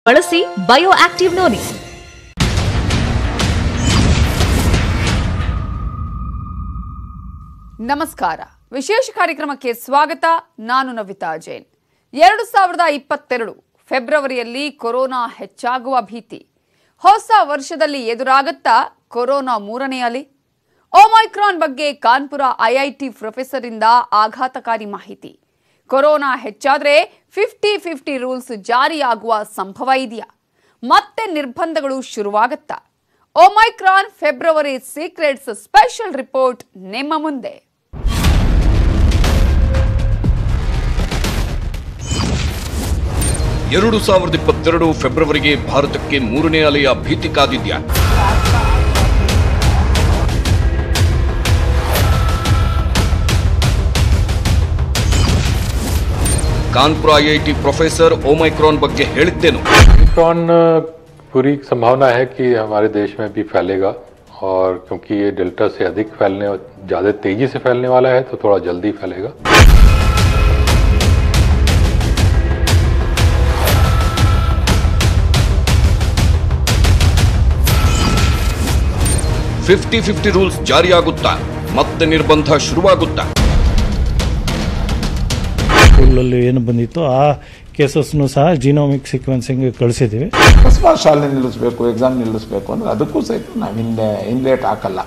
ಬಳಸಿ bio active noni ನಮಸ್ಕಾರ ವಿಶೇಷ ಕಾರ್ಯಕ್ರಮಕ್ಕೆ ಸ್ವಾಗತ ನಾನು ನವಿತಾ ಜೈನ್ ಎರಡು ಸಾವಿರದ ಇಪ್ಪತ್ತೆರಡು ಫೆಬ್ರವರಿಯಲ್ಲಿ ಕೊರೋನಾ ಹೆಚ್ಚಾಗುವ ಭೀತಿ ಹೊಸ ವರ್ಷದಲ್ಲಿ ಎದುರಾಗುತ್ತಾ ಕೊರೋನಾ ಮೂರನೇ ಅಲೆ ಓಮೈಕ್ರಾನ್ ಬಗ್ಗೆ ಕಾನ್ಪುರ ಐಐಟಿ ಪ್ರೊಫೆಸರ್ ಇಂದ ಆಘಾತಕಾರಿ ಮಾಹಿತಿ ಕೊರೋನಾ ಹೆಚ್ಚಾದ್ರೆ ಫಿಫ್ಟಿ ಫಿಫ್ಟಿ ರೂಲ್ಸ್ ಜಾರಿಯಾಗುವ ಸಂಭವ ಇದೆಯಾ ಮತ್ತೆ ನಿರ್ಬಂಧಗಳು ಶುರುವಾಗುತ್ತಾ Omicron February secrets special report ನಿಮ್ಮ ಮುಂದೆ ಎರಡು ಸಾವಿರದ ಇಪ್ಪತ್ತೆರಡು ಫೆಬ್ರವರಿಗೆ ಭಾರತಕ್ಕೆ ಮೂರನೇ ಅಲೆಯ ಭೀತಿ ಕಾದಿದ್ಯಾ ಕಾನ್ಪುರ ಐಐಟಿ ಪ್ರೊಫೆಸರ್ ಓಮೈಕ್ರಾನ್ ಬಗ್ಗೆ ಹೇಳಿದ್ದೇನು ओमिक्रॉन पूरी संभावना है कि हमारे देश में भी फैलेगा और क्योंकि ये डेल्टा से अधिक फैलने ज़्यादा तेज़ी से फैलने वाला है तो थोड़ा जल्दी फैलेगा ಫಿಫ್ಟಿ ಫಿಫ್ಟಿ ರೂಲ್ಸ್ ಜಾರಿಯಾಗುತ್ತಾ ಮತ್ತೆ ನಿರ್ಬಂಧ ಶುರುವಾಗುತ್ತಾ ಸ್ಕೂಲಲ್ಲಿ ಏನು ಬಂದಿತ್ತು ಆ ಕೇಸಸ್ನು ಸಹ ಜಿನೋಮಿಕ್ ಸೀಕ್ವೆನ್ಸಿಂಗ್ ಕಳಿಸಿದ್ದೀವಿ ಅಕಸ್ಮಾತ್ ಶಾಲೆ ನಿಲ್ಲಿಸಬೇಕು ಎಕ್ಸಾಮ್ ನಿಲ್ಲಿಸಬೇಕು ಅಂದ್ರೆ ಅದಕ್ಕೂ ಸಹಿತ ನಾವು ಹಿಂದೆ ಹಿಂದೇಟ್ ಹಾಕಲ್ಲ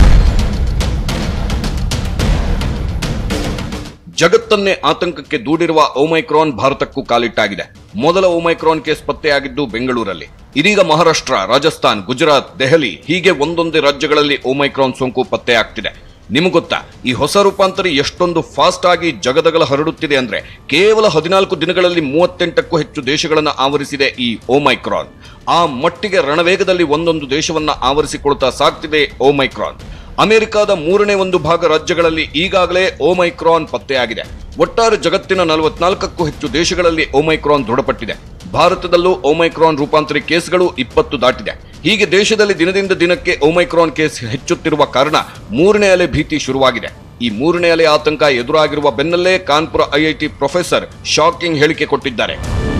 ಜಗತ್ತನ್ನೇ ಆತಂಕಕ್ಕೆ ದೂಡಿರುವ ಓಮೈಕ್ರಾನ್ ಭಾರತಕ್ಕೂ ಕಾಲಿಟ್ಟಾಗಿದೆ ಮೊದಲ ಓಮೈಕ್ರಾನ್ ಕೇಸ್ ಪತ್ತೆಯಾಗಿದ್ದು ಬೆಂಗಳೂರಲ್ಲಿ ಇದೀಗ ಮಹಾರಾಷ್ಟ್ರ ರಾಜಸ್ಥಾನ್ ಗುಜರಾತ್ ದೆಹಲಿ ಹೀಗೆ ಒಂದೊಂದೇ ರಾಜ್ಯಗಳಲ್ಲಿ ಓಮೈಕ್ರಾನ್ ಸೋಂಕು ಪತ್ತೆಯಾಗ್ತಿದೆ ನಿಮಗೊತ್ತಾ ಈ ಹೊಸ ರೂಪಾಂತರಿ ಎಷ್ಟೊಂದು ಫಾಸ್ಟ್ ಆಗಿ ಜಗದಗಲ ಹರಡುತ್ತಿದೆ ಅಂದ್ರೆ ಕೇವಲ ಹದಿನಾಲ್ಕು ದಿನಗಳಲ್ಲಿ ಮೂವತ್ತೆಂಟಕ್ಕೂ ಹೆಚ್ಚು ದೇಶಗಳನ್ನು ಆವರಿಸಿದೆ ಈ ಓಮೈಕ್ರಾನ್ ಆ ಮಟ್ಟಿಗೆ ರಣವೇಗದಲ್ಲಿ ಒಂದೊಂದು ದೇಶವನ್ನ ಆವರಿಸಿಕೊಳ್ತಾ ಸಾಗ್ತಿದೆ ಓಮೈಕ್ರಾನ್ ಅಮೆರಿಕದ ಮೂರನೇ ಒಂದು ಭಾಗ ರಾಜ್ಯಗಳಲ್ಲಿ ಈಗಾಗಲೇ ಓಮೈಕ್ರಾನ್ ಪತ್ತೆಯಾಗಿದೆ ಒಟ್ಟಾರೆ ಜಗತ್ತಿನ ನಲವತ್ನಾಲ್ಕಕ್ಕೂ ಹೆಚ್ಚು ದೇಶಗಳಲ್ಲಿ ಓಮೈಕ್ರಾನ್ ದೃಢಪಟ್ಟಿದೆ ಭಾರತದಲ್ಲೂ ಓಮೈಕ್ರಾನ್ ರೂಪಾಂತರಿ ಕೇಸ್ಗಳು ಇಪ್ಪತ್ತು ದಾಟಿದೆ ಹೀಗೆ ದೇಶದಲ್ಲಿ ದಿನದಿಂದ ದಿನಕ್ಕೆ ಓಮೈಕ್ರಾನ್ ಕೇಸ್ ಹೆಚ್ಚುತ್ತಿರುವ ಕಾರಣ ಮೂರನೇ ಅಲೆ ಭೀತಿ ಶುರುವಾಗಿದೆ ಈ ಮೂರನೇ ಅಲೆ ಆತಂಕ ಎದುರಾಗಿರುವ ಬೆನ್ನಲ್ಲೇ ಕಾನ್ಪುರ ಐಐಟಿ ಪ್ರೊಫೆಸರ್ ಶಾಕಿಂಗ್ ಹೇಳಿಕೆ ಕೊಟ್ಟಿದ್ದಾರೆ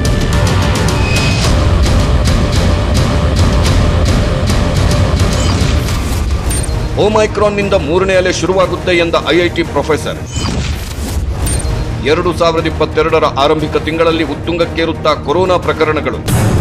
ಓಮೈಕ್ರಾನ್ನಿಂದ ಮೂರನೇ ಅಲೆ ಶುರುವಾಗುತ್ತೆ ಎಂದ ಐಐಟಿ ಪ್ರೊಫೆಸರ್ ಎರಡು ಸಾವಿರದ ಇಪ್ಪತ್ತೆರಡರ ಆರಂಭಿಕ ತಿಂಗಳಲ್ಲಿ ಉತ್ತುಂಗಕ್ಕೇರುತ್ತಾ ಕೊರೋನಾ ಪ್ರಕರಣಗಳು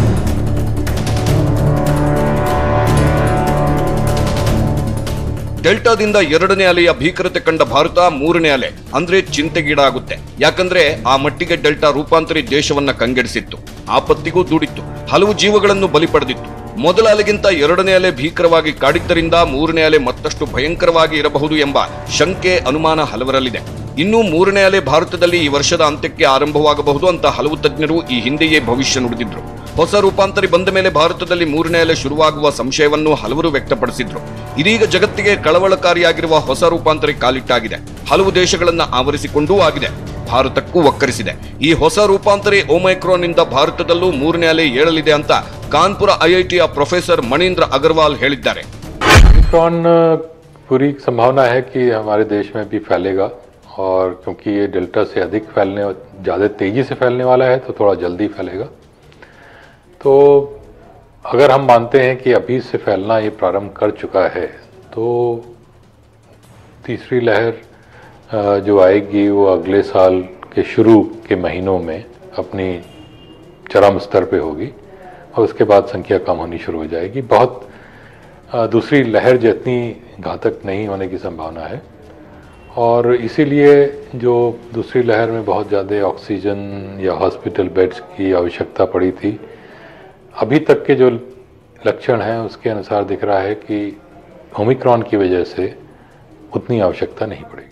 ಡೆಲ್ಟಾದಿಂದ ಎರಡನೇ ಅಲೆಯ ಭೀಕರತೆ ಕಂಡ ಭಾರತ ಮೂರನೇ ಅಲೆ ಅಂದ್ರೆ ಚಿಂತೆಗೀಡಾಗುತ್ತೆ ಯಾಕಂದ್ರೆ ಆ ಮಟ್ಟಿಗೆ ಡೆಲ್ಟಾ ರೂಪಾಂತರಿ ದೇಶವನ್ನ ಕಂಗೆಡಿಸಿತ್ತು ಆಪತ್ತಿಗೂ ದೂಡಿತ್ತು ಹಲವು ಜೀವಗಳನ್ನು ಬಲಿ ಪಡೆದಿತ್ತು ಮೊದಲ ಅಲೆಗಿಂತ ಎರಡನೇ ಅಲೆ ಭೀಕರವಾಗಿ ಕಾಡಿದ್ದರಿಂದ ಮೂರನೇ ಅಲೆ ಮತ್ತಷ್ಟು ಭಯಂಕರವಾಗಿ ಇರಬಹುದು ಎಂಬ ಶಂಕೆ ಅನುಮಾನ ಹಲವರಲ್ಲಿದೆ ಇನ್ನು ಮೂರನೇ ಅಲೆ ಭಾರತದಲ್ಲಿ ಈ ವರ್ಷದ ಅಂತ್ಯಕ್ಕೆ ಆರಂಭವಾಗಬಹುದು ಅಂತ ಹಲವು ತಜ್ಞರು ಈ ಹಿಂದೆಯೇ ಭವಿಷ್ಯ ನುಡಿದಿದ್ರು ಹೊಸ ರೂಪಾಂತರಿ ಬಂದ ಮೇಲೆ ಭಾರತದಲ್ಲಿ ಮೂರನೇ ಅಲೆ ಶುರುವಾಗುವ ಸಂಶಯವನ್ನು ಹಲವರು ವ್ಯಕ್ತಪಡಿಸಿದ್ರು ಇದೀಗ ಜಗತ್ತಿಗೆ ಕಳವಳಕಾರಿಯಾಗಿರುವ ಹೊಸ ರೂಪಾಂತರಿ ಕಾಲಿಟ್ಟಾಗಿದೆ ಹಲವು ದೇಶಗಳನ್ನ ಆವರಿಸಿಕೊಂಡೂ ಆಗಿದೆ ಭಾರತಕ್ಕೂ ಒಕ್ಕರಿಸಿದೆ ಈ ಹೊಸ ರೂಪಾಂತರಿ ಓಮೈಕ್ರಾನ್ ನಿಂದ ಭಾರತದಲ್ಲೂ ಮೂರನೇ ಅಲೆ ಏಳಲಿದೆ ಅಂತ ಕಾನ್ಪುರ ಐಐಟಿಯ ಪ್ರೊಫೆಸರ್ ಮಣೀಂದ್ರ ಅಗರ್ವಾಲ್ ಹೇಳಿದ್ದಾರೆ ओमिक्रॉन पूरी संभावना है कि हमारे देश में भी फैलेगा और क्योंकि ये डेल्टा से अधिक फैलने ज़्यादा तेज़ी से फैलने वाला है तो थोड़ा जल्दी फैलेगा तो अगर हम मानते हैं कि अभी से फैलना ये प्रारंभ कर चुका है तो तीसरी लहर अ, जो आएगी वो अगले साल के शुरू के महीनों में अपनी चरम स्तर पे होगी और उसके बाद संख्या कम होनी शुरू हो जाएगी बहुत अ, दूसरी लहर जितनी घातक नहीं होने की संभावना है और इसीलिए जो दूसरी लहर में बहुत ज़्यादा ऑक्सीजन या हॉस्पिटल बेड्स की आवश्यकता पड़ी थी अभी तक के जो लक्षण हैं उसके अनुसार दिख रहा है कि ओमिक्रॉन की वजह से उतनी आवश्यकता नहीं पड़ेगी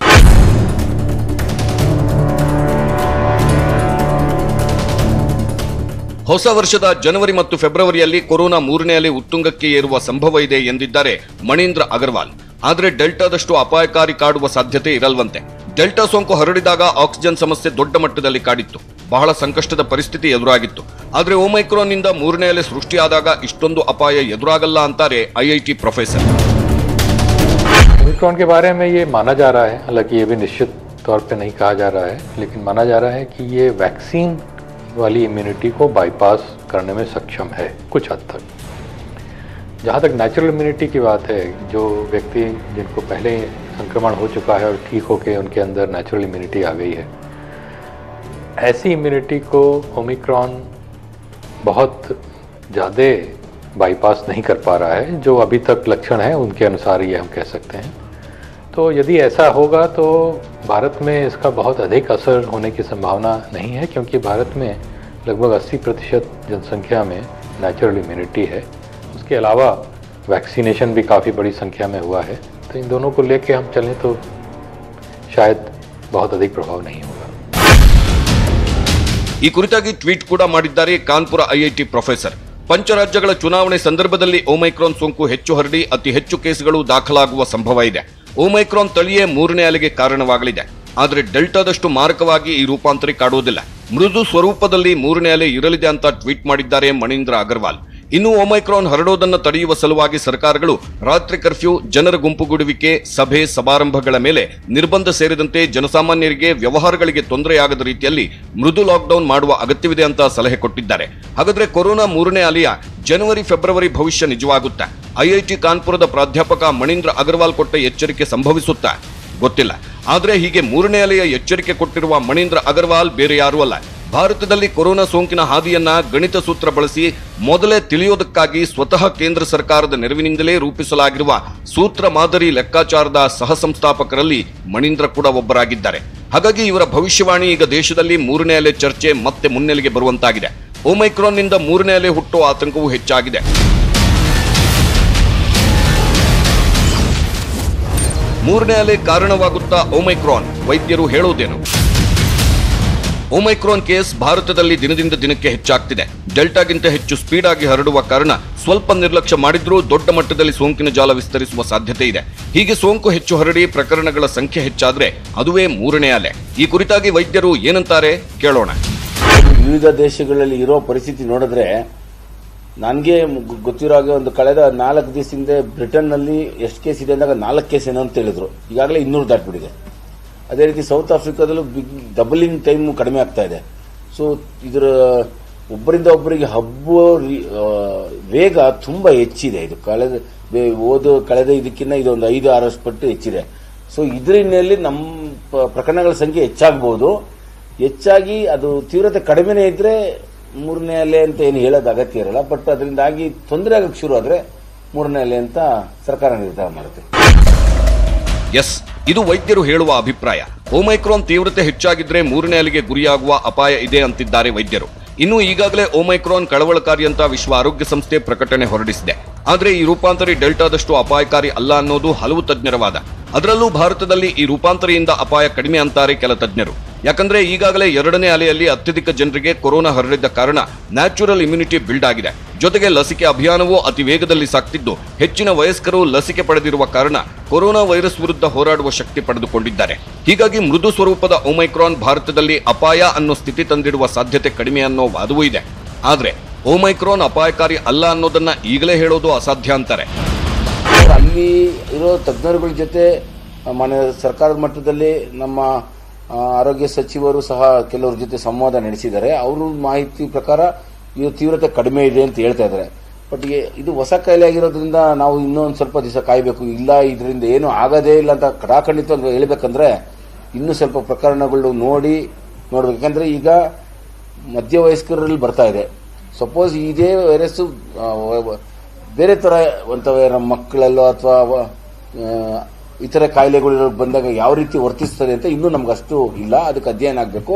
ಹೊಸ ವರ್ಷದ ಜನವರಿ ಮತ್ತು ಫೆಬ್ರವರಿಯಲ್ಲಿ ಕೊರೋನಾ ಮೂರನೇ ಅಲೆ ಉತ್ತುಂಗಕ್ಕೆ ಏರುವ ಸಂಭವ ಇದೆ ಎಂದಿದ್ದಾರೆ ಮಣೀಂದ್ರ ಅಗರ್ವಾಲ್ ಆದರೆ ಡೆಲ್ಟಾದಷ್ಟು ಅಪಾಯಕಾರಿ ಕಾಡುವ ಸಾಧ್ಯತೆ ಇರಲ್ವಂತೆ ಡೆಲ್ಟಾ ಸೋಂಕು ಹರಡಿದಾಗ ಆಕ್ಸಿಜನ್ ಸಮಸ್ಯೆ ದೊಡ್ಡ ಮಟ್ಟದಲ್ಲಿ ಕಾಡಿತ್ತು ಬಹಳ ಸಂಕಷ್ಟದ ಪರಿಸ್ಥಿತಿ ಎದುರಾಗಿತ್ತು ಆದರೆ ಓಮೈಕ್ರಾನ್ನಿಂದ ಮೂರನೇ ಅಲೆ ಸೃಷ್ಟಿಯಾದಾಗ ಇಷ್ಟೊಂದು ಅಪಾಯ ಎದುರಾಗಲ್ಲ ಅಂತಾರೆ ಐಐಟಿ ಪ್ರೊಫೆಸರ್ ओमिक्रॉन के बारे में ये माना जा रहा है हालांकि ये भी निश्चित तौर पे नहीं कहा जा रहा है लेकिन माना जा रहा है कि ये वैक्सीन वाली इम्यूनिटी को बाईपास करने में सक्षम है कुछ हद तक जहाँ तक नेचुरल इम्यूनिटी की बात है जो व्यक्ति जिनको पहले संक्रमण हो चुका है और ठीक होकर उनके अंदर नेचुरल इम्यूनिटी आ गई है ऐसी इम्यूनिटी को ओमिक्रॉन बहुत ज़्यादा बाईपास नहीं कर पा रहा है जो अभी तक लक्षण है उनके अनुसार ये हम कह सकते हैं तो यदि ऐसा होगा तो भारत में इसका बहुत अधिक असर होने की संभावना नहीं है क्योंकि भारत में लगभग 80 प्रतिशत जनसंख्या में नेचुरल इम्यूनिटी है उसके अलावा वैक्सीनेशन भी काफ़ी बड़ी संख्या में हुआ है तो इन दोनों को लेके हम चलें तो शायद बहुत अधिक प्रभाव नहीं होगा ಈ ಕುರಿತಾಗಿ ಟ್ವೀಟ್ ಕೂಡ ಮಾಡಿದ್ದಾರೆ ಕಾನ್ಪುರ ಐಐಟಿ ಪ್ರೊಫೆಸರ್ ಪಂಚರಾಜ್ಯಗಳ ಚುನಾವಣೆ ಸಂದರ್ಭದಲ್ಲಿ ಓಮೈಕ್ರಾನ್ ಸೋಂಕು ಹೆಚ್ಚು ಹರಡಿ ಅತಿ ಹೆಚ್ಚು ಕೇಸ್ಗಳು ದಾಖಲಾಗುವ ಸಂಭವ ಇದೆ ಓಮೈಕ್ರಾನ್ ತಳಿಯೇ ಮೂರನೇ ಅಲೆಗೆ ಕಾರಣವಾಗಲಿದೆ ಆದರೆ ಡೆಲ್ಟಾದಷ್ಟು ಮಾರಕವಾಗಿ ಈ ರೂಪಾಂತರಿ ಕಾಡುವುದಿಲ್ಲ ಮೃದು ಸ್ವರೂಪದಲ್ಲಿ ಮೂರನೇ ಅಲೆ ಇರಲಿದೆ ಅಂತ ಟ್ವೀಟ್ ಮಾಡಿದ್ದಾರೆ ಮಣೀಂದ್ರ ಅಗರ್ವಾಲ್ ಇನ್ನು ಒಮೈಕ್ರಾನ್ ಹರಡೋದನ್ನು ತಡೆಯುವ ಸಲುವಾಗಿ ಸರ್ಕಾರಗಳು ರಾತ್ರಿ ಕರ್ಫ್ಯೂ ಜನರ ಗುಂಪುಗೂಡುವಿಕೆ ಸಭೆ ಸಮಾರಂಭಗಳ ಮೇಲೆ ನಿರ್ಬಂಧ ಸೇರಿದಂತೆ ಜನಸಾಮಾನ್ಯರಿಗೆ ವ್ಯವಹಾರಗಳಿಗೆ ತೊಂದರೆಯಾಗದ ರೀತಿಯಲ್ಲಿ ಮೃದು ಲಾಕ್ಡೌನ್ ಮಾಡುವ ಅಗತ್ಯವಿದೆ ಅಂತ ಸಲಹೆ ಕೊಟ್ಟಿದ್ದಾರೆ ಹಾಗಾದ್ರೆ ಕೊರೋನಾ ಮೂರನೇ ಅಲೆಯ ಜನವರಿ ಫೆಬ್ರವರಿ ಭವಿಷ್ಯ ನಿಜವಾಗುತ್ತಾ ಐಐಟಿ ಕಾನ್ಪುರದ ಪ್ರಾಧ್ಯಾಪಕ ಮಣೀಂದ್ರ ಅಗರ್ವಾಲ್ ಕೊಟ್ಟ ಎಚ್ಚರಿಕೆ ಸಂಭವಿಸುತ್ತಾ ಗೊತ್ತಿಲ್ಲ ಆದ್ರೆ ಹೀಗೆ ಮೂರನೇ ಅಲೆಯ ಎಚ್ಚರಿಕೆ ಕೊಟ್ಟಿರುವ ಮಣೀಂದ್ರ ಅಗರ್ವಾಲ್ ಬೇರೆ ಯಾರೂ ಅಲ್ಲ ಭಾರತದಲ್ಲಿ ಕೊರೋನಾ ಸೋಂಕಿನ ಹಾದಿಯನ್ನ ಗಣಿತ ಸೂತ್ರ ಬಳಸಿ ಮೊದಲೇ ತಿಳಿಯೋದಕ್ಕಾಗಿ ಸ್ವತಃ ಕೇಂದ್ರ ಸರ್ಕಾರದ ನೆರವಿನಿಂದಲೇ ರೂಪಿಸಲಾಗಿರುವ ಸೂತ್ರ ಮಾದರಿ ಲೆಕ್ಕಾಚಾರದ ಸಹ ಸಂಸ್ಥಾಪಕರಲ್ಲಿ ಮಣೀಂದ್ರ ಕೂಡ ಒಬ್ಬರಾಗಿದ್ದಾರೆ ಹಾಗಾಗಿ ಇವರ ಭವಿಷ್ಯವಾಣಿ ಈಗ ದೇಶದಲ್ಲಿ ಮೂರನೇ ಅಲೆ ಚರ್ಚೆ ಮತ್ತೆ ಮುನ್ನೆಲೆಗೆ ಬರುವಂತಾಗಿದೆ ಓಮೈಕ್ರಾನ್ನಿಂದ ಮೂರನೇ ಅಲೆ ಹುಟ್ಟುವ ಆತಂಕವೂ ಹೆಚ್ಚಾಗಿದೆ ಮೂರನೇ ಅಲೆ ಕಾರಣವಾಗುತ್ತಾ ಓಮೈಕ್ರಾನ್ ವೈದ್ಯರು ಹೇಳುವುದೇನು ಓಮೈಕ್ರಾನ್ ಕೇಸ್ ಭಾರತದಲ್ಲಿ ದಿನದಿಂದ ದಿನಕ್ಕೆ ಹೆಚ್ಚಾಗ್ತಿದೆ ಡೆಲ್ಟಾಗಿಂತ ಹೆಚ್ಚು ಸ್ಪೀಡ್ ಆಗಿ ಹರಡುವ ಕಾರಣ ಸ್ವಲ್ಪ ನಿರ್ಲಕ್ಷ್ಯ ಮಾಡಿದ್ರೂ ದೊಡ್ಡ ಮಟ್ಟದಲ್ಲಿ ಸೋಂಕಿನ ಜಾಲ ವಿಸ್ತರಿಸುವ ಸಾಧ್ಯತೆ ಇದೆ ಹೀಗೆ ಸೋಂಕು ಹೆಚ್ಚು ಹರಡಿ ಪ್ರಕರಣಗಳ ಸಂಖ್ಯೆ ಹೆಚ್ಚಾದ್ರೆ ಅದುವೇ ಮೂರನೇ ಅಲೆ ಈ ಕುರಿತಾಗಿ ವೈದ್ಯರು ಏನಂತಾರೆ ಕೇಳೋಣ ವಿವಿಧ ದೇಶಗಳಲ್ಲಿ ಇರೋ ಪರಿಸ್ಥಿತಿ ನೋಡಿದ್ರೆ ನನಗೆ ಗೊತ್ತಿರೋ ಹಾಗೆ ಒಂದು ಕಳೆದ ನಾಲ್ಕು ದಿವಸದಿಂದ ಬ್ರಿಟನ್ನಲ್ಲಿ ಎಷ್ಟು ಕೇಸ್ ಇದೆ ಅಂದಾಗ ನಾಲ್ಕು ಕೇಸ್ ಏನೋ ಅಂತ ಹೇಳಿದ್ರು ಈಗಾಗಲೇ ಇನ್ನೂರು ದಾಟ್ಬಿಟ್ಟಿದೆ ಅದೇ ರೀತಿ ಸೌತ್ ಆಫ್ರಿಕಾದಲ್ಲೂ ಬಿಗ್ ಡಬಲಿಂಗ್ ಟೈಮ್ ಕಡಿಮೆ ಆಗ್ತಾ ಇದೆ ಸೊ ಇದರ ಒಬ್ಬರಿಂದ ಒಬ್ಬರಿಗೆ ಹಬ್ಬುವ ರೀ- ಆ, ವೇಗ ತುಂಬಾ ಹೆಚ್ಚಿದೆ ಇದು ಕಳೆದ ಬೇ- ಹೋದ ಕಳೆದ ಇದಕ್ಕಿಂತ ಇದೊಂದು ಐದು ಆರಷ್ಟು ಪಟ್ಟು ಹೆಚ್ಚಿದೆ ಸೊ ಇದ್ರ ಹಿನ್ನೆಲೆಯಲ್ಲಿ ನಮ್ಮ ಪ- ಪ್ರಕರಣಗಳ ಸಂಖ್ಯೆ ಹೆಚ್ಚಾಗಬಹುದು ಹೆಚ್ಚಾಗಿ ಅದು ತೀವ್ರತೆ ಕಡಿಮೆನೇ ಇದ್ರೆ ಮೂರನೇ ಅಲೆ ಅಂತ ಏನು ಹೇಳೋದು ಅಗತ್ಯ ಇರಲ್ಲ ಬಟ್ ಅದರಿಂದಾಗಿ ತೊಂದರೆ ಆಗಕ್ಕೆ ಶುರು ಆದ್ರೆ ಮೂರನೇ ಅಲೆ ಅಂತ ಸರ್ಕಾರ ನಿರ್ಧಾರ ಮಾಡುತ್ತೆ ಎಸ್ ಇದು ವೈದ್ಯರು ಹೇಳುವ ಅಭಿಪ್ರಾಯ ಓಮೈಕ್ರಾನ್ ತೀವ್ರತೆ ಹೆಚ್ಚಾಗಿದ್ರೆ ಮೂರನೇ ಅಲೆಗೆ ಗುರಿಯಾಗುವ ಅಪಾಯ ಇದೆ ಅಂತಿದ್ದಾರೆ ವೈದ್ಯರು ಇನ್ನು ಈಗಾಗಲೇ ಓಮೈಕ್ರಾನ್ ಕಳವಳಕಾರಿ ಅಂತ ವಿಶ್ವ ಆರೋಗ್ಯ ಸಂಸ್ಥೆ ಪ್ರಕಟಣೆ ಹೊರಡಿಸಿದೆ ಆದ್ರೆ ಈ ರೂಪಾಂತರಿ ಡೆಲ್ಟಾದಷ್ಟು ಅಪಾಯಕಾರಿ ಅಲ್ಲ ಅನ್ನೋದು ಹಲವು ತಜ್ಞರ ವಾದ ಅದರಲ್ಲೂ ಭಾರತದಲ್ಲಿ ಈ ರೂಪಾಂತರಿಯಿಂದ ಅಪಾಯ ಕಡಿಮೆ ಅಂತಾರೆ ಕೆಲ ತಜ್ಞರು ಯಾಕಂದ್ರೆ ಈಗಾಗಲೇ ಎರಡನೇ ಅಲೆಯಲ್ಲಿ ಅತ್ಯಧಿಕ ಜನರಿಗೆ ಕೊರೋನಾ ಹರಡಿದ್ದ ಕಾರಣ ನ್ಯಾಚುರಲ್ ಇಮ್ಯುನಿಟಿ ಬಿಲ್ಡ್ ಆಗಿದೆ ಜೊತೆಗೆ ಲಸಿಕೆ ಅಭಿಯಾನವೂ ಅತಿ ವೇಗದಲ್ಲಿ ಸಾಗ್ತಿದ್ದು ಹೆಚ್ಚಿನ ವಯಸ್ಕರು ಲಸಿಕೆ ಪಡೆದಿರುವ ಕಾರಣ ಕೊರೋನಾ ವೈರಸ್ ವಿರುದ್ಧ ಹೋರಾಡುವ ಶಕ್ತಿ ಪಡೆದುಕೊಂಡಿದ್ದಾರೆ ಹೀಗಾಗಿ ಮೃದು ಸ್ವರೂಪದ ಒಮೈಕ್ರಾನ್ ಭಾರತದಲ್ಲಿ ಅಪಾಯ ಅನ್ನೋ ಸ್ಥಿತಿ ತಂದಿಡುವ ಸಾಧ್ಯತೆ ಕಡಿಮೆ ಅನ್ನೋ ವಾದವೂ ಇದೆ ಆದ್ರೆ ಓಮೈಕ್ರಾನ್ ಅಪಾಯಕಾರಿ ಅಲ್ಲ ಅನ್ನೋದನ್ನ ಈಗಲೇ ಹೇಳೋದು ಅಸಾಧ್ಯ ಅಂತಾರೆ ಅಲ್ಲಿ ಇರೋ ತಜ್ಞರುಗಳ ಜೊತೆ ಮನೆ ಸರ್ಕಾರದ ಮಟ್ಟದಲ್ಲಿ ನಮ್ಮ ಆ, ಆರೋಗ್ಯ ಸಚಿವರು ಸಹ ಕೆಲವ್ರ ಜೊತೆ ಸಂವಾದ ನಡೆಸಿದ್ದಾರೆ ಅವರು ಮಾಹಿತಿ ಪ್ರಕಾರ ಇದು ತೀವ್ರತೆ ಕಡಿಮೆ ಇದೆ ಅಂತ ಹೇಳ್ತಾ ಇದ್ದಾರೆ ಬಟ್ ಇದು ಹೊಸ ಕಾಯಿಲೆ ಆಗಿರೋದ್ರಿಂದ ನಾವು ಇನ್ನೊಂದು ಸ್ವಲ್ಪ ದಿವಸ ಕಾಯಬೇಕು ಇಲ್ಲ ಇದರಿಂದ ಏನು ಆಗೋದೇ ಇಲ್ಲ ಅಂತ ಕಡಾಖಂಡಿತ ಹೇಳ್ಬೇಕಂದ್ರೆ ಇನ್ನೂ ಸ್ವಲ್ಪ ಪ್ರಕರಣಗಳು ನೋಡಿ ನೋಡ್ಬೇಕು ಯಾಕಂದ್ರೆ ಈಗ ಮಧ್ಯವಯಸ್ಕರಲ್ಲಿ ಬರ್ತಾ ಇದೆ ಸಪೋಸ್ ಇದೇ ವೈರಸ್ ಬೇರೆ ತರ ಅಂತವೆ ನಮ್ಮ ಮಕ್ಕಳಲ್ಲೋ ಅಥವಾ ಇತರೆ ಕಾಯಿಲೆಗಳು ಬಂದಾಗ ಯಾವ ರೀತಿ ವರ್ತಿಸ್ತದೆ ಅಂತ ಇನ್ನೂ ನಮ್ಗೆ ಅಷ್ಟು ಇಲ್ಲ ಅದಕ್ಕೆ ಅಧ್ಯಯನ ಆಗಬೇಕು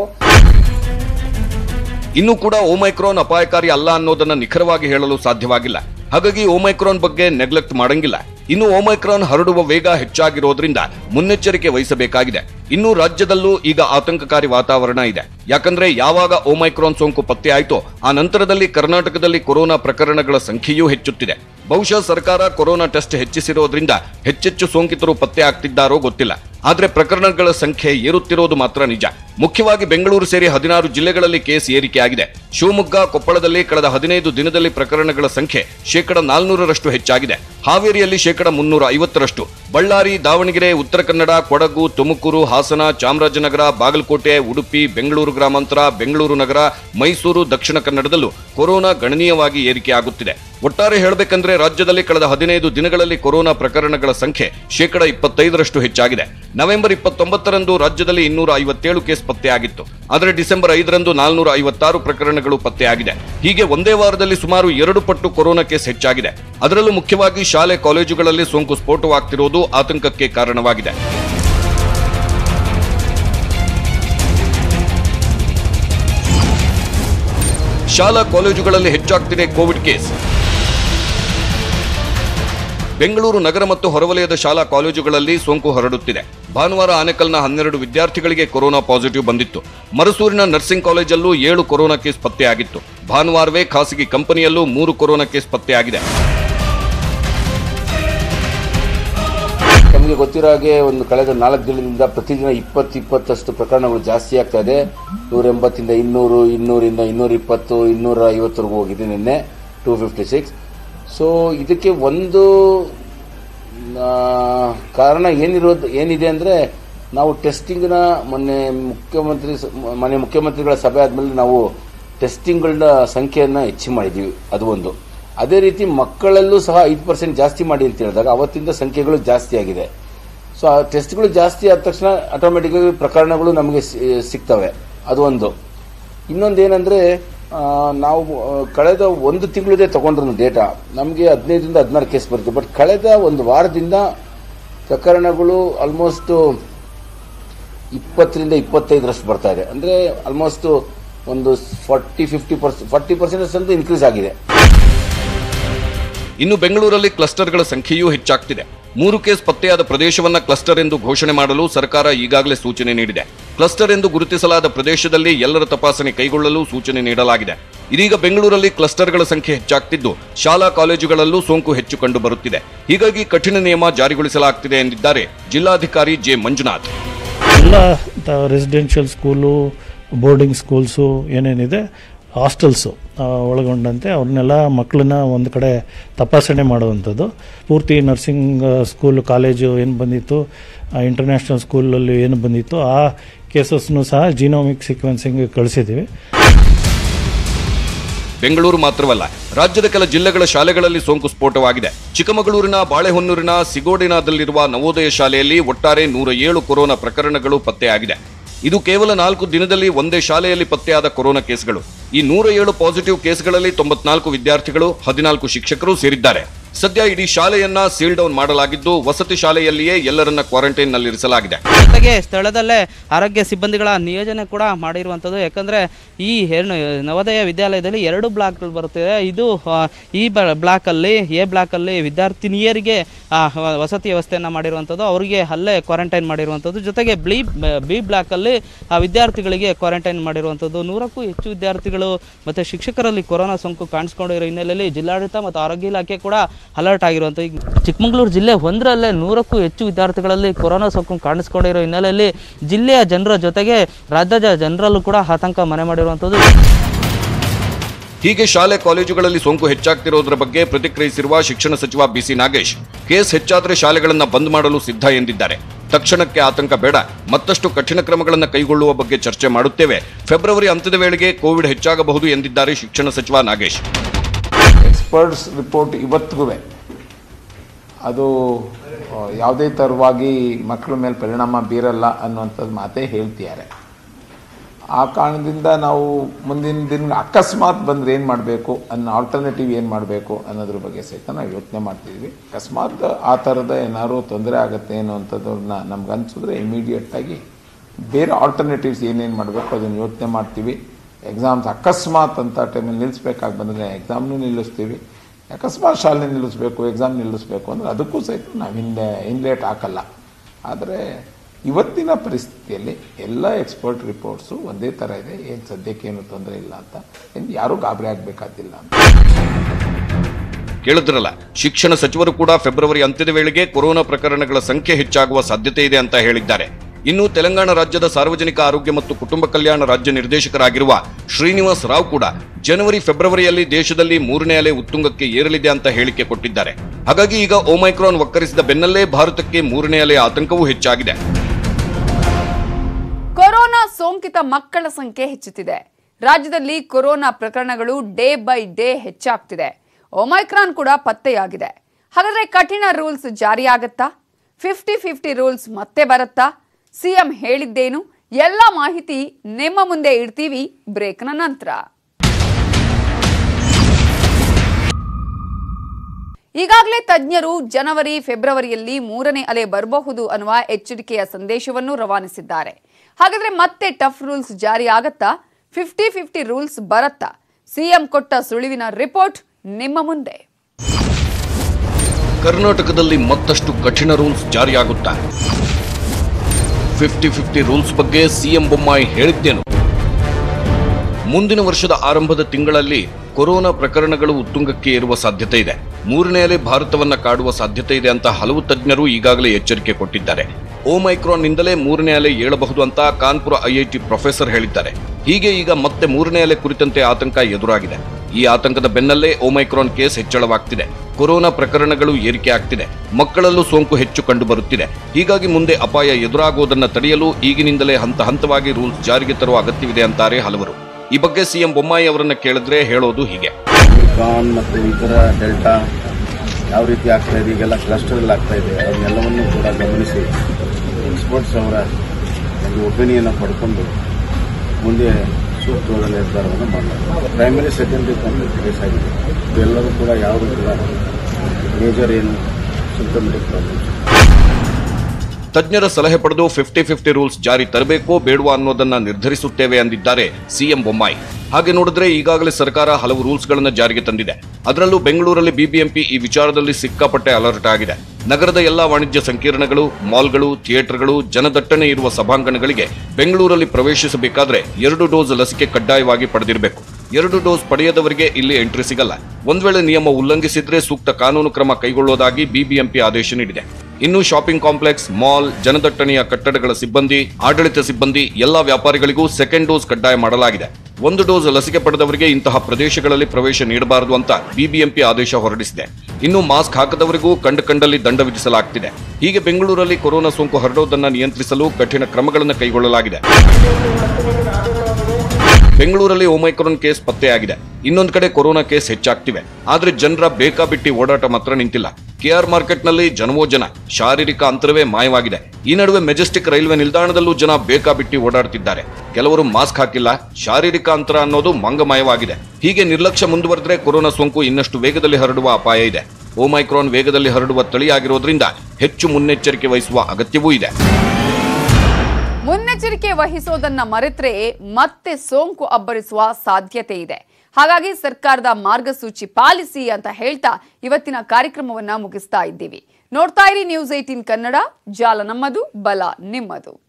ಇನ್ನು ಕೂಡ ಓಮೈಕ್ರಾನ್ ಅಪಾಯಕಾರಿ ಅಲ್ಲ ಅನ್ನೋದನ್ನ ನಿಖರವಾಗಿ ಹೇಳಲು ಸಾಧ್ಯವಾಗಿಲ್ಲ ಹಾಗಾಗಿ ಓಮೈಕ್ರಾನ್ ಬಗ್ಗೆ ನೆಗ್ಲೆಕ್ಟ್ ಮಾಡಂಗಿಲ್ಲ ಇನ್ನು ಓಮೈಕ್ರಾನ್ ಹರಡುವ ವೇಗ ಹೆಚ್ಚಾಗಿರೋದ್ರಿಂದ ಮುನ್ನೆಚ್ಚರಿಕೆ ವಹಿಸಬೇಕಾಗಿದೆ ಇನ್ನು ರಾಜ್ಯದಲ್ಲೂ ಈಗ ಆತಂಕಕಾರಿ ವಾತಾವರಣ ಇದೆ ಯಾಕಂದ್ರೆ ಯಾವಾಗ ಓಮೈಕ್ರಾನ್ ಸೋಂಕು ಪತ್ತೆ ಆಯ್ತೋ ಆ ನಂತರದಲ್ಲಿ ಕರ್ನಾಟಕದಲ್ಲಿ ಕೊರೋನಾ ಪ್ರಕರಣಗಳ ಸಂಖ್ಯೆಯೂ ಹೆಚ್ಚುತ್ತಿದೆ ಬಹುಶಃ ಸರ್ಕಾರ ಕೊರೋನಾ ಟೆಸ್ಟ್ ಹೆಚ್ಚಿಸಿರೋದ್ರಿಂದ ಹೆಚ್ಚೆಚ್ಚು ಸೋಂಕಿತರು ಪತ್ತೆ ಆಗ್ತಿದ್ದಾರೋ ಗೊತ್ತಿಲ್ಲ ಆದ್ರೆ ಪ್ರಕರಣಗಳ ಸಂಖ್ಯೆ ಏರುತ್ತಿರೋದು ಮಾತ್ರ ನಿಜ ಮುಖ್ಯವಾಗಿ ಬೆಂಗಳೂರು ಸೇರಿ ಹದಿನಾರು ಜಿಲ್ಲೆಗಳಲ್ಲಿ ಕೇಸ್ ಏರಿಕೆಯಾಗಿದೆ ಶಿವಮೊಗ್ಗ ಕೊಪ್ಪಳದಲ್ಲಿ ಕಳೆದ ಹದಿನೈದು ದಿನದಲ್ಲಿ ಪ್ರಕರಣಗಳ ಸಂಖ್ಯೆ ಶೇಕಡ ನಾಲ್ನೂರರಷ್ಟು ಹೆಚ್ಚಾಗಿದೆ ಹಾವೇರಿಯಲ್ಲಿ ಶೇಕಡ ಮುನ್ನೂರ ಐವತ್ತರಷ್ಟು ಬಳ್ಳಾರಿ ದಾವಣಗೆರೆ ಉತ್ತರ ಕನ್ನಡ ಕೊಡಗು ತುಮಕೂರು ಹಾಸನ ಚಾಮರಾಜನಗರ ಬಾಗಲಕೋಟೆ ಉಡುಪಿ ಬೆಂಗಳೂರು ಗ್ರಾಮಾಂತರ ಬೆಂಗಳೂರು ನಗರ ಮೈಸೂರು ದಕ್ಷಿಣ ಕನ್ನಡದಲ್ಲೂ ಕೊರೋನಾ ಗಣನೀಯವಾಗಿ ಏರಿಕೆಯಾಗುತ್ತಿದೆ ಒಟ್ಟಾರೆ ಹೇಳಬೇಕಂದ್ರೆ ರಾಜ್ಯದಲ್ಲಿ ಕಳೆದ ಹದಿನೈದು ದಿನಗಳಲ್ಲಿ ಕೊರೋನಾ ಪ್ರಕರಣಗಳ ಸಂಖ್ಯೆ ಶೇಕಡ ಇಪ್ಪತ್ತೈದರಷ್ಟು ಹೆಚ್ಚಾಗಿದೆ ನವೆಂಬರ್ ಇಪ್ಪತ್ತೊಂಬತ್ತರಂದು ರಾಜ್ಯದಲ್ಲಿ ಇನ್ನೂರ ಐವತ್ತೇಳು ಕೇಸ್ ಪತ್ತೆಯಾಗಿತ್ತು ಆದರೆ ಡಿಸೆಂಬರ್ ಐದರಂದು ನಾಲ್ನೂರ ಐವತ್ತಾರು ಪ್ರಕರಣಗಳು ಪತ್ತೆಯಾಗಿದೆ ಹೀಗೆ ಒಂದೇ ವಾರದಲ್ಲಿ ಸುಮಾರು ಎರಡು ಪಟ್ಟು ಕೊರೋನಾ ಕೇಸ್ ಹೆಚ್ಚಾಗಿದೆ ಅದರಲ್ಲೂ ಮುಖ್ಯವಾಗಿ ಶಾಲೆ ಕಾಲೇಜುಗಳಲ್ಲಿ ಸೋಂಕು ಸ್ಫೋಟವಾಗ್ತಿರೋದು ಆತಂಕಕ್ಕೆ ಕಾರಣವಾಗಿದೆ ಶಾಲಾ ಕಾಲೇಜುಗಳಲ್ಲಿ ಹೆಚ್ಚಾಗ್ತಿದೆ ಕೋವಿಡ್ ಕೇಸ್ ಬೆಂಗಳೂರು ನಗರ ಮತ್ತು ಹೊರವಲಯದ ಶಾಲಾ ಕಾಲೇಜುಗಳಲ್ಲಿ ಸೋಂಕು ಹರಡುತ್ತಿದೆ ಭಾನುವಾರ ಆನೆಕಲ್ನ ಹನ್ನೆರಡು ವಿದ್ಯಾರ್ಥಿಗಳಿಗೆ ಕೊರೋನಾ ಪಾಸಿಟಿವ್ ಬಂದಿತ್ತು ಮರಸೂರಿನ ನರ್ಸಿಂಗ್ ಕಾಲೇಜಲ್ಲೂ ಏಳು ಕೊರೋನಾ ಕೇಸ್ ಪತ್ತೆಯಾಗಿತ್ತು ಭಾನುವಾರವೇ ಖಾಸಗಿ ಕಂಪನಿಯಲ್ಲೂ ಮೂರು ಕೊರೋನಾ ಕೇಸ್ ಪತ್ತೆಯಾಗಿದೆ ನಮಗೆ ಗೊತ್ತಿರೋ ಹಾಗೆ ಒಂದು ಕಳೆದ ನಾಲ್ಕು ದಿನದಿಂದ ಪ್ರತಿದಿನ ಇಪ್ಪತ್ತು ಇಪ್ಪತ್ತಷ್ಟು ಪ್ರಕರಣಗಳು ಜಾಸ್ತಿ ಆಗ್ತಾ ಇದೆ ನೂರ ಎಂಬತ್ತಿಂದ ಇನ್ನೂರು ಇನ್ನೂರಿಂದ ಇನ್ನೂರ ಇಪ್ಪತ್ತು ಇನ್ನೂರ ಐವತ್ತರೆಗೂ ಹೋಗಿದೆ ನಿನ್ನೆ ಟೂ ಫಿಫ್ಟಿ ಸಿಕ್ಸ್ ಸೊ ಇದಕ್ಕೆ ಒಂದು ಆ, ಕಾರಣ ಏನಿರೋದು ಏನಿದೆ ಅಂದರೆ ನಾವು ಟೆಸ್ಟಿಂಗ್ನ ಮೊನ್ನೆ ಮುಖ್ಯಮಂತ್ರಿ ಸ- ಮೊನ್ನೆ ಮುಖ್ಯಮಂತ್ರಿಗಳ ಸಭೆ ಆದಮೇಲೆ ನಾವು ಟೆಸ್ಟಿಂಗ್ಗಳ ಸಂಖ್ಯೆಯನ್ನು ಹೆಚ್ಚು ಮಾಡಿದ್ದೀವಿ ಅದು ಒಂದು ಅದೇ ರೀತಿ ಮಕ್ಕಳಲ್ಲೂ ಸಹ ಐದು ಪರ್ಸೆಂಟ್ ಜಾಸ್ತಿ ಮಾಡಿ ಅಂತ ಹೇಳಿದಾಗ ಅವತ್ತಿಂದ ಸಂಖ್ಯೆಗಳು ಜಾಸ್ತಿ ಆಗಿದೆ ಸೊ ಆ ಟೆಸ್ಟ್ಗಳು ಜಾಸ್ತಿ ಆದ ತಕ್ಷಣ ಆಟೋಮೆಟಿಕ್ಕಾಗಿ ಪ್ರಕರಣಗಳು ನಮಗೆ ಸಿ- ಸಿಗ್ತವೆ ಅದು ಒಂದು ಇನ್ನೊಂದೇನೆಂದರೆ ನಾವು ಆ, ಕಳೆದ ಒಂದು ತಿಂಗಳದೇ ತಗೊಂಡ್ರು ಡೇಟಾ ನಮಗೆ ಹದಿನೈದರಿಂದ ಹದಿನಾರು ಕೇಸ್ ಬರುತ್ತೆ ಬಟ್ ಕಳೆದ ಒಂದು ವಾರದಿಂದ ಪ್ರಕರಣಗಳು ಆಲ್ಮೋಸ್ಟ್ ಇಪ್ಪತ್ತರಿಂದ ಇಪ್ಪತ್ತೈದರಷ್ಟು ಬರ್ತಾ ಇದೆ ಅಂದರೆ ಆಲ್ಮೋಸ್ಟ್ ಒಂದು forty fifty percent forty percent ಅಂತೂ ಇನ್ಕ್ರೀಸ್ ಆಗಿದೆ ಇನ್ನು ಬೆಂಗಳೂರಲ್ಲಿ ಕ್ಲಸ್ಟರ್ಗಳ ಸಂಖ್ಯೆಯೂ ಹೆಚ್ಚಾಗ್ತಿದೆ ಮೂರು ಕೇಸ್ ಪತ್ತೆಯಾದ ಪ್ರದೇಶವನ್ನ ಕ್ಲಸ್ಟರ್ ಎಂದು ಘೋಷಣೆ ಮಾಡಲು ಸರ್ಕಾರ ಈಗಾಗಲೇ ಸೂಚನೆ ನೀಡಿದೆ ಕ್ಲಸ್ಟರ್ ಎಂದು ಗುರುತಿಸಲಾದ ಪ್ರದೇಶದಲ್ಲಿ ಎಲ್ಲರ ತಪಾಸಣೆ ಕೈಗೊಳ್ಳಲು ಸೂಚನೆ ನೀಡಲಾಗಿದೆ ಇದೀಗ ಬೆಂಗಳೂರಲ್ಲಿ ಕ್ಲಸ್ಟರ್ಗಳ ಸಂಖ್ಯೆ ಹೆಚ್ಚಾಗ್ತಿದ್ದು ಶಾಲಾ ಕಾಲೇಜುಗಳಲ್ಲೂ ಸೋಂಕು ಹೆಚ್ಚು ಕಂಡು ಬರುತ್ತಿದೆ ಹೀಗಾಗಿ ಕಠಿಣ ನಿಯಮ ಜಾರಿಗೊಳಿಸಲಾಗ್ತಿದೆ ಎಂದಿದ್ದಾರೆ ಜಿಲ್ಲಾಧಿಕಾರಿ ಜೆ ಮಂಜುನಾಥ್ ಎಲ್ಲ ರೆಸಿಡೆನ್ಷಿಯಲ್ ಸ್ಕೂಲು ಬೋರ್ಡಿಂಗ್ ಸ್ಕೂಲ್ಸು ಏನೇನಿದೆ ಹಾಸ್ಟೆಲ್ಸು ಒಳಗೊಂಡಂತೆ ಅವ್ರನ್ನೆಲ್ಲ ಮಕ್ಕಳನ್ನ ಒಂದು ಕಡೆ ತಪಾಸಣೆ ಮಾಡುವಂಥದ್ದು ಪೂರ್ತಿ ನರ್ಸಿಂಗ್ ಸ್ಕೂಲ್ ಕಾಲೇಜು ಏನು ಬಂದಿತ್ತು ಇಂಟರ್ನ್ಯಾಷನಲ್ ಸ್ಕೂಲಲ್ಲಿ ಏನು ಬಂದಿತ್ತು ಆ ಕೇಸಸ್ನು ಸಹ ಜೀನೋಮಿಕ್ ಸೀಕ್ವೆನ್ಸಿಂಗ್ ಕಳಿಸಿದ್ದೀವಿ ಬೆಂಗಳೂರು ಮಾತ್ರವಲ್ಲ ರಾಜ್ಯದ ಕೆಲ ಜಿಲ್ಲೆಗಳ ಶಾಲೆಗಳಲ್ಲಿ ಸೋಂಕು ಸ್ಫೋಟವಾಗಿದೆ ಚಿಕ್ಕಮಗಳೂರಿನ ಬಾಳೆಹೊನ್ನೂರಿನ ಸಿಗೋಡಿನಾದಲ್ಲಿರುವ ನವೋದಯ ಶಾಲೆಯಲ್ಲಿ ಒಟ್ಟಾರೆ ನೂರ ಏಳು ಕೊರೋನಾ ಪ್ರಕರಣಗಳು ಪತ್ತೆಯಾಗಿದೆ ಇದು ಕೇವಲ ನಾಲ್ಕು ದಿನದಲ್ಲಿ ಒಂದೇ ಶಾಲೆಯಲ್ಲಿ ಪತ್ತೆಯಾದ ಕೊರೋನಾ ಕೇಸ್ಗಳು ಈ ನೂರ ಏಳು ಪಾಸಿಟಿವ್ ಕೇಸ್ಗಳಲ್ಲಿ ತೊಂಬತ್ನಾಲ್ಕು ವಿದ್ಯಾರ್ಥಿಗಳು ಹದಿನಾಲ್ಕು ಶಿಕ್ಷಕರು ಸೇರಿದ್ದಾರೆ ಸದ್ಯ ಇಡೀ ಶಾಲೆಯನ್ನ ಸೀಲ್ ಡೌನ್ ಮಾಡಲಾಗಿದ್ದು ವಸತಿ ಶಾಲೆಯಲ್ಲಿಯೇ ಎಲ್ಲರನ್ನ ಕ್ವಾರಂಟೈನ್ನಲ್ಲಿರಿಸಲಾಗಿದೆ ಜೊತೆಗೆ ಸ್ಥಳದಲ್ಲೇ ಆರೋಗ್ಯ ಸಿಬ್ಬಂದಿಗಳ ನಿಯೋಜನೆ ಕೂಡ ಮಾಡಿರುವಂಥದ್ದು ಯಾಕಂದರೆ ಈ ಏನು ನವೋದಯ ವಿದ್ಯಾಲಯದಲ್ಲಿ ಎರಡು ಬ್ಲಾಕ್ಗಳು ಬರುತ್ತಿದೆ ಇದು ಆ, ಈ ಬ- ಬ್ಲಾಕಲ್ಲಿ ಎ ಬ್ಲಾಕಲ್ಲಿ ವಿದ್ಯಾರ್ಥಿನಿಯರಿಗೆ ಆ, ವ- ವಸತಿ ವ್ಯವಸ್ಥೆಯನ್ನು ಮಾಡಿರುವಂಥದ್ದು ಅವರಿಗೆ ಅಲ್ಲೇ ಕ್ವಾರಂಟೈನ್ ಮಾಡಿರುವಂಥದ್ದು ಜೊತೆಗೆ ಬ್ಲೀ ಬಿ ಬ್ಲಾಕಲ್ಲಿ ಆ ವಿದ್ಯಾರ್ಥಿಗಳಿಗೆ ಕ್ವಾರಂಟೈನ್ ಮಾಡಿರುವಂಥದ್ದು ನೂರಕ್ಕೂ ಹೆಚ್ಚು ವಿದ್ಯಾರ್ಥಿಗಳು ಮತ್ತು ಶಿಕ್ಷಕರಲ್ಲಿ ಕೊರೋನಾ ಸೋಂಕು ಕಾಣಿಸ್ಕೊಂಡಿರೋ ಹಿನ್ನೆಲೆಯಲ್ಲಿ ಜಿಲ್ಲಾಡಳಿತ ಮತ್ತು ಆರೋಗ್ಯ ಇಲಾಖೆ ಕೂಡ ಅಲರ್ಟ್ ಆಗಿರುವಂಥ ಈಗ ಚಿಕ್ಕಮಗಳೂರು ಜಿಲ್ಲೆ ಒಂದರಲ್ಲೇ ನೂರಕ್ಕೂ ಹೆಚ್ಚು ವಿದ್ಯಾರ್ಥಿಗಳಲ್ಲಿ ಕೊರೋನಾ ಸೋಂಕು ಕಾಣಿಸ್ಕೊಂಡಿರೋ ಹಿನ್ನೆಲೆಯಲ್ಲಿ ಜಿಲ್ಲೆಯ ಜನರ ಜೊತೆಗೆ ರಾಜ್ಯದ ಜನರಲ್ಲೂ ಕೂಡ ಆತಂಕ ಮನೆ ಮಾಡಿರುವಂಥದ್ದು ಹೀಗೆ ಶಾಲೆ ಕಾಲೇಜುಗಳಲ್ಲಿ ಸೋಂಕು ಹೆಚ್ಚಾಗ್ತಿರೋದ್ರ ಬಗ್ಗೆ ಪ್ರತಿಕ್ರಿಯಿಸಿರುವ ಶಿಕ್ಷಣ ಸಚಿವ ಬಿಸಿ ನಾಗೇಶ್ ಕೇಸ್ ಹೆಚ್ಚಾದ್ರೆ ಶಾಲೆಗಳನ್ನ ಬಂದ್ ಮಾಡಲು ಸಿದ್ಧ ಎಂದಿದ್ದಾರೆ ತಕ್ಷಣಕ್ಕೆ ಆತಂಕ ಬೇಡ ಮತ್ತಷ್ಟು ಕಠಿಣ ಕ್ರಮಗಳನ್ನು ಕೈಗೊಳ್ಳುವ ಬಗ್ಗೆ ಚರ್ಚೆ ಮಾಡುತ್ತೇವೆ ಫೆಬ್ರವರಿ ಅಂತ್ಯದ ವೇಳೆಗೆ ಕೋವಿಡ್ ಹೆಚ್ಚಾಗಬಹುದು ಎಂದಿದ್ದಾರೆ ಶಿಕ್ಷಣ ಸಚಿವ ನಾಗೇಶ್ ಎಕ್ಸ್ಪರ್ಟ್ಸ್ ರಿಪೋರ್ಟ್ ಇವತ್ತಿಗೂ ಅದು ಆ, ಯಾವುದೇ ಥರವಾಗಿ ಮಕ್ಕಳ ಮೇಲೆ ಪರಿಣಾಮ ಬೀರಲ್ಲ ಅನ್ನುವಂಥದ್ದು ಮಾತೇ ಹೇಳ್ತಿದ್ದಾರೆ ಆ ಕಾರಣದಿಂದ ನಾವು ಮುಂದಿನ ದಿನ ಅಕಸ್ಮಾತ್ ಬಂದರೆ ಏನು ಮಾಡಬೇಕು ಅನ್ನೋ ಆಲ್ಟರ್ನೇಟಿವ್ ಏನು ಮಾಡಬೇಕು ಅನ್ನೋದ್ರ ಬಗ್ಗೆ ಸಹಿತ ನಾವು ಯೋಚನೆ ಮಾಡ್ತಿದ್ವಿ ಅಕಸ್ಮಾತ್ ಆ ಥರದ ಏನಾದ್ರು ತೊಂದರೆ ಆಗುತ್ತೆ ಅನ್ನೋವಂಥದ್ದನ್ನ ನಮ್ಗೆ ಅನ್ಸಿದ್ರೆ ಇಮಿಡಿಯೇಟಾಗಿ ಬೇರೆ ಆಲ್ಟರ್ನೇಟಿವ್ಸ್ ಏನೇನು ಮಾಡಬೇಕು ಅದನ್ನು ಯೋಚನೆ ಮಾಡ್ತೀವಿ ಎಕ್ಸಾಮ್ಸ್ ಅಕಸ್ಮಾತ್ ಅಂತ ಟೈಮಲ್ಲಿ ನಿಲ್ಲಿಸ್ಬೇಕಾಗಿ ಬಂದರೆ ಎಕ್ಸಾಮ್ನೂ ನಿಲ್ಲಿಸ್ತೀವಿ ಅಕಸ್ಮಾತ್ ಶಾಲೆ ನಿಲ್ಲಿಸ್ಬೇಕು ಎಕ್ಸಾಮ್ ನಿಲ್ಲಿಸ್ಬೇಕು ಅಂದರೆ ಅದಕ್ಕೂ ಸಹಿತ ನಾವು ಹಿಂದೆ ಹಿಂದೇಟ್ ಹಾಕಲ್ಲ ಆದರೆ ಇವತ್ತಿನ ಪರಿಸ್ಥಿತಿಯಲ್ಲಿ ಎಲ್ಲ ಎಕ್ಸ್ಪರ್ಟ್ ರಿಪೋರ್ಟ್ಸು ಒಂದೇ ಥರ ಇದೆ ಏನು ಸದ್ಯಕ್ಕೆ ಏನು ತೊಂದರೆ ಇಲ್ಲ ಅಂತ ಏನು ಯಾರೂ ಗಾಬರಿ ಆಗಬೇಕಾದಿಲ್ಲ ಅಂತ ಕೇಳಿದ್ರಲ್ಲ ಶಿಕ್ಷಣ ಸಚಿವರು ಕೂಡ ಫೆಬ್ರವರಿ ಅಂತ್ಯದ ವೇಳೆಗೆ ಕೊರೋನಾ ಪ್ರಕರಣಗಳ ಸಂಖ್ಯೆ ಹೆಚ್ಚಾಗುವ ಸಾಧ್ಯತೆ ಇದೆ ಅಂತ ಹೇಳಿದ್ದಾರೆ ಇನ್ನು ತೆಲಂಗಾಣ ರಾಜ್ಯದ ಸಾರ್ವಜನಿಕ ಆರೋಗ್ಯ ಮತ್ತು ಕುಟುಂಬ ಕಲ್ಯಾಣ ರಾಜ್ಯ ನಿರ್ದೇಶಕರಾಗಿರುವ ಶ್ರೀನಿವಾಸ್ ರಾವ್ ಕೂಡ ಜನವರಿ ಫೆಬ್ರವರಿಯಲ್ಲಿ ದೇಶದಲ್ಲಿ ಮೂರನೇ ಅಲೆ ಉತ್ತುಂಗಕ್ಕೆ ಏರಲಿದೆ ಅಂತ ಹೇಳಿಕೆ ಕೊಟ್ಟಿದ್ದಾರೆ ಹಾಗಾಗಿ ಈಗ ಓಮೈಕ್ರಾನ್ ಒಕ್ಕರಿಸಿದ ಬೆನ್ನಲ್ಲೇ ಭಾರತಕ್ಕೆ ಮೂರನೇ ಅಲೆ ಆತಂಕವೂ ಹೆಚ್ಚಾಗಿದೆ ಕೊರೋನಾ ಸೋಂಕಿತ ಮಕ್ಕಳ ಸಂಖ್ಯೆ ಹೆಚ್ಚುತ್ತಿದೆ ರಾಜ್ಯದಲ್ಲಿ ಕೊರೋನಾ ಪ್ರಕರಣಗಳು ಡೇ ಬೈ ಡೇ ಹೆಚ್ಚಾಗ್ತಿದೆ ಒಮೈಕ್ರಾನ್ ಕೂಡ ಪತ್ತೆಯಾಗಿದೆ ಹಾಗಾದ್ರೆ ಕಠಿಣ ರೂಲ್ಸ್ ಜಾರಿಯಾಗತ್ತಾ ಫಿಫ್ಟಿ ಫಿಫ್ಟಿ ರೂಲ್ಸ್ ಮತ್ತೆ ಬರುತ್ತಾ ಸಿಎಂ ಹೇಳಿದ್ದೇನು ಎಲ್ಲ ಮಾಹಿತಿ ನಿಮ್ಮ ಮುಂದೆ ಇಡ್ತೀವಿ ಬ್ರೇಕ್ನ ನಂತರ ಈಗಾಗಲೇ ತಜ್ಞರು ಜನವರಿ ಫೆಬ್ರವರಿಯಲ್ಲಿ ಮೂರನೇ ಅಲೆ ಬರಬಹುದು ಅನ್ನುವ ಎಚ್ಚರಿಕೆಯ ಸಂದೇಶವನ್ನು ರವಾನಿಸಿದ್ದಾರೆ ಹಾಗಾದ್ರೆ ಮತ್ತೆ ಟಫ್ ರೂಲ್ಸ್ ಜಾರಿ ಆಗತ್ತಾ ಫಿಫ್ಟಿ ಫಿಫ್ಟಿ ರೂಲ್ಸ್ ಬರತ್ತಾ ಸಿಎಂ ಕೊಟ್ಟ ಸುಳಿವಿನ ರಿಪೋರ್ಟ್ ನಿಮ್ಮ ಮುಂದೆ ಕರ್ನಾಟಕದಲ್ಲಿ ಮತ್ತಷ್ಟು ಕಠಿಣ ರೂಲ್ಸ್ ಜಾರಿಯಾಗುತ್ತಾ ಫಿಫ್ಟಿ ಫಿಫ್ಟಿ ರೂಲ್ಸ್ ಬಗ್ಗೆ ಸಿಎಂ ಬೊಮ್ಮಾಯಿ ಹೇಳಿದ್ದೇನು ಮುಂದಿನ ವರ್ಷದ ಆರಂಭದ ತಿಂಗಳಲ್ಲಿ ಕೊರೋನಾ ಪ್ರಕರಣಗಳು ಉತ್ತುಂಗಕ್ಕೆ ಏರುವ ಸಾಧ್ಯತೆ ಇದೆ ಮೂರನೇ ಅಲೆ ಭಾರತವನ್ನ ಕಾಡುವ ಸಾಧ್ಯತೆ ಇದೆ ಅಂತ ಹಲವು ತಜ್ಞರು ಈಗಾಗಲೇ ಎಚ್ಚರಿಕೆ ಕೊಟ್ಟಿದ್ದಾರೆ ಓಮೈಕ್ರಾನ್ ನಿಂದಲೇ ಮೂರನೇ ಅಲೆ ಏಳಬಹುದು ಅಂತ ಕಾನ್ಪುರ ಐಐಟಿ ಪ್ರೊಫೆಸರ್ ಹೇಳಿದ್ದಾರೆ ಹೀಗೆ ಈಗ ಮತ್ತೆ ಮೂರನೇ ಅಲೆ ಕುರಿತಂತೆ ಆತಂಕ ಎದುರಾಗಿದೆ ಈ ಆತಂಕದ ಬೆನ್ನಲ್ಲೇ ಓಮೈಕ್ರಾನ್ ಕೇಸ್ ಹೆಚ್ಚಳವಾಗ್ತಿದೆ ಕೊರೋನಾ ಪ್ರಕರಣಗಳು ಏರಿಕೆ ಆಗ್ತಿದೆ ಮಕ್ಕಳಲ್ಲೂ ಸೋಂಕು ಹೆಚ್ಚು ಕಂಡು ಬರುತ್ತಿದೆ ಹೀಗಾಗಿ ಮುಂದೆ ಅಪಾಯ ಎದುರಾಗುವುದನ್ನು ತಡೆಯಲು ಈಗಿನಿಂದಲೇ ಹಂತ ಹಂತವಾಗಿ ರೂಲ್ಸ್ ಜಾರಿಗೆ ತರುವ ಅಗತ್ಯವಿದೆ ಅಂತಾರೆ ಹಲವರು ಈ ಬಗ್ಗೆ ಸಿಎಂ ಬೊಮ್ಮಾಯಿ ಅವರನ್ನ ಕೇಳಿದ್ರೆ ಹೇಳೋದು ಹೀಗೆ ಕಾನ್ ಮತ್ತು ಇತರ ಡೆಲ್ಟಾ ಯಾವ ರೀತಿ ಆಗ್ತಾ ಇದೆ ಈಗೆಲ್ಲ ಕ್ಲಸ್ಟರ್ ಆಗ್ತಾ ಇದೆ ಅದನ್ನೆಲ್ಲವನ್ನು ಕೂಡ ಗಮನಿಸಿ ಎಕ್ಸ್ಪರ್ಟ್ಸ್ ಅವರ ಒಂದು ಒಪಿನಿಯನ್ ಪಡ್ಕೊಂಡು ಮುಂದೆ ಸೂಕ್ತವಾದ ನಿರ್ಧಾರವನ್ನು ಮಾಡಲಾಗಿದೆ ಪ್ರೈಮರಿ ಸೆಕೆಂಡರಿ ಕಂಪ್ಲೀಟ್ ಕೇಸ್ ಆಗಿದೆ ಇವೆಲ್ಲರೂ ಕೂಡ ಯಾವುದು ಕೂಡ ಮೇಜರ್ ಏನು ಸಿಂಟಮೆಟಿಕ್ ಪ್ರಾಬ್ಲಮ್ಸ್ ತಜ್ಞರ ಸಲಹೆ ಪಡೆದು ಫಿಫ್ಟಿ ಫಿಫ್ಟಿ ರೂಲ್ಸ್ ಜಾರಿ ತರಬೇಕೋ ಬೇಡವಾ ಅನ್ನೋದನ್ನ ನಿರ್ಧರಿಸುತ್ತೇವೆ ಅಂದಿದ್ದಾರೆ ಸಿಎಂ ಬೊಮ್ಮಾಯಿ ಹಾಗೆ ನೋಡಿದ್ರೆ ಈಗಾಗಲೇ ಸರ್ಕಾರ ಹಲವು ರೂಲ್ಸ್ ಗಳನ್ನ ಜಾರಿಗೆ ತಂದಿದೆ ಅದರಲ್ಲೂ ಬೆಂಗಳೂರಲ್ಲಿ ಬಿಬಿಎಂಪಿ ಈ ವಿಚಾರದಲ್ಲಿ ಸಿಕ್ಕಾಪಟ್ಟೆ ಅಲರ್ಟ್ ಆಗಿದೆ ನಗರದ ಎಲ್ಲಾ ವಾಣಿಜ್ಯ ಸಂಕೀರ್ಣಗಳು ಮಾಲ್ಗಳು ಥಿಯೇಟರ್ಗಳು ಜನದಟ್ಟಣೆ ಇರುವ ಸಭಾಂಗಣಗಳಿಗೆ ಬೆಂಗಳೂರಲ್ಲಿ ಪ್ರವೇಶಿಸಬೇಕಾದ್ರೆ ಎರಡು ಡೋಸ್ ಲಸಿಕೆ ಕಡ್ಡಾಯವಾಗಿ ಪಡೆದಿರಬೇಕು ಎರಡು ಡೋಸ್ ಪಡೆಯದವರಿಗೆ ಇಲ್ಲಿ ಎಂಟ್ರಿ ಸಿಗಲ್ಲ ಒಂದ್ ವೇಳೆ ನಿಯಮ ಉಲ್ಲಂಘಿಸಿದ್ರೆ ಸೂಕ್ತ ಕಾನೂನು ಕ್ರಮ ಕೈಗೊಳ್ಳುವುದಾಗಿ ಬಿಬಿಎಂಪಿ ಆದೇಶ ನೀಡಿದೆ ಇನ್ನು ಶಾಪಿಂಗ್ ಕಾಂಪ್ಲೆಕ್ಸ್ ಮಾಲ್ ಜನದಟ್ಟಣೆಯ ಕಟ್ಟಡಗಳ ಸಿಬ್ಬಂದಿ ಆಡಳಿತ ಸಿಬ್ಬಂದಿ ಎಲ್ಲಾ ವ್ಯಾಪಾರಿಗಳಿಗೂ ಸೆಕೆಂಡ್ ಡೋಸ್ ಕಡ್ಡಾಯ ಮಾಡಲಾಗಿದೆ ಒಂದು ಡೋಸ್ ಲಸಿಕೆ ಪಡೆದವರಿಗೆ ಇಂತಹ ಪ್ರದೇಶಗಳಲ್ಲಿ ಪ್ರವೇಶ ನೀಡಬಾರದು ಅಂತ ಬಿಬಿಎಂಪಿ ಆದೇಶ ಹೊರಡಿಸಿದೆ ಇನ್ನು ಮಾಸ್ಕ್ ಹಾಕದವರಿಗೂ ಕಂಡು ಕಂಡಲ್ಲಿ ದಂಡ ವಿಧಿಸಲಾಗ್ತಿದೆ ಹೀಗೆ ಬೆಂಗಳೂರಲ್ಲಿ ಕೊರೋನಾ ಸೋಂಕು ಹರಡೋದನ್ನ ನಿಯಂತ್ರಿಸಲು ಕಠಿಣ ಕ್ರಮಗಳನ್ನು ಕೈಗೊಳ್ಳಲಾಗಿದೆ ಬೆಂಗಳೂರಲ್ಲಿ ಓಮೈಕ್ರಾನ್ ಕೇಸ್ ಪತ್ತೆಯಾಗಿದೆ ಇನ್ನೊಂದು ಕಡೆ ಕೊರೋನಾ ಕೇಸ್ ಹೆಚ್ಚಾಗ್ತಿವೆ ಆದ್ರೆ ಜನರ ಬೇಕಾಬಿಟ್ಟಿ ಓಡಾಟ ಮಾತ್ರ ನಿಂತಿಲ್ಲ ಕೆಆರ್ ಮಾರ್ಕೆಟ್ನಲ್ಲಿ ಜನವೋ ಜನ ಶಾರೀರಿಕ ಅಂತರವೇ ಮಾಯವಾಗಿದೆ ಈ ನಡುವೆ ಮೆಜೆಸ್ಟಿಕ್ ರೈಲ್ವೆ ನಿಲ್ದಾಣದಲ್ಲೂ ಜನ ಬೇಕಾಬಿಟ್ಟಿ ಓಡಾಡ್ತಿದ್ದಾರೆ ಕೆಲವರು ಮಾಸ್ಕ್ ಹಾಕಿಲ್ಲ ಶಾರೀರಿಕ ಅಂತರ ಅನ್ನೋದು ಮಂಗಮಯವಾಗಿದೆ ಹೀಗೆ ನಿರ್ಲಕ್ಷ್ಯ ಮುಂದುವರೆದ್ರೆ ಕೊರೋನಾ ಸೋಂಕು ಇನ್ನಷ್ಟು ವೇಗದಲ್ಲಿ ಹರಡುವ ಅಪಾಯ ಇದೆ ಓಮೈಕ್ರಾನ್ ವೇಗದಲ್ಲಿ ಹರಡುವ ತಳಿಯಾಗಿರೋದ್ರಿಂದ ಹೆಚ್ಚು ಮುನ್ನೆಚ್ಚರಿಕೆ ವಹಿಸುವ ಅಗತ್ಯವೂ ಇದೆ ಮುನ್ನೆಚ್ಚರಿಕೆ ವಹಿಸೋದನ್ನ ಮರೆತ್ರೆ ಮತ್ತೆ ಸೋಂಕು ಅಬ್ಬರಿಸುವ ಸಾಧ್ಯತೆ ಇದೆ ಹಾಗಾಗಿ ಸರ್ಕಾರದ ಮಾರ್ಗಸೂಚಿ ಪಾಲಿಸಿ ಅಂತ ಹೇಳ್ತಾ ಇವತ್ತಿನ ಕಾರ್ಯಕ್ರಮವನ್ನ ಮುಗಿಸ್ತಾ ಇದ್ದೀವಿ ನೋಡ್ತಾ ಇರಿ ನ್ಯೂಸ್ ಏಟೀನ್ ಕನ್ನಡ ಜಾಲ ನಮ್ಮದು ಬಲ ನಿಮ್ಮದು